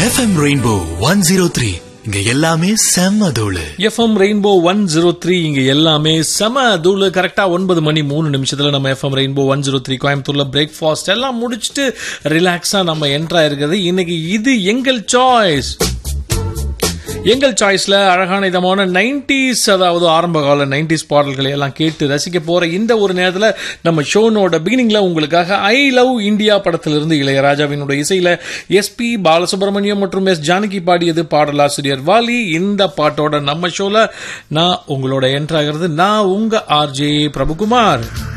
FM rainbow one zero three இங்க எல்லாமே செம்ம தோளு FM rainbow one zero three இங்க எல்லாமே செம தூள் கரெக்டா ஒன்பது மணி மூணு நிமிஷத்துல நம்ம FM rainbow one zero three கோயம்புத்தூர்ல பிரேக்ஃபாஸ்ட் எல்லாம் முடிச்சுட்டு ரிலாக்ஸா நம்ம என்ட்ரா இருக்கிறது இன்னைக்கு இது எங்கள் சாய்ஸ் எங்கள் சாய்ஸ்ல அழகான இதமான நைன்டிஸ் அதாவது ஆரம்ப கால நைன்டிஸ் பாடல்களை எல்லாம் கேட்டு ரசிக்க போற இந்த ஒரு நேரத்துல நம்ம ஷோனோட பிகினிங்ல உங்களுக்காக ஐ லவ் இந்தியா படத்திலிருந்து இளையராஜாவினுடைய இசையில எஸ்பி பாலசுப்ரமணியம் மற்றும் எஸ் ஜானகி பாடியது பாடலாசிரியர் வாலி இந்த பாட்டோட நம்ம ஷோல நான் உங்களோட என்ட்ராகிறது நான் உங்க ஆர்ஜே பிரபுகுமார்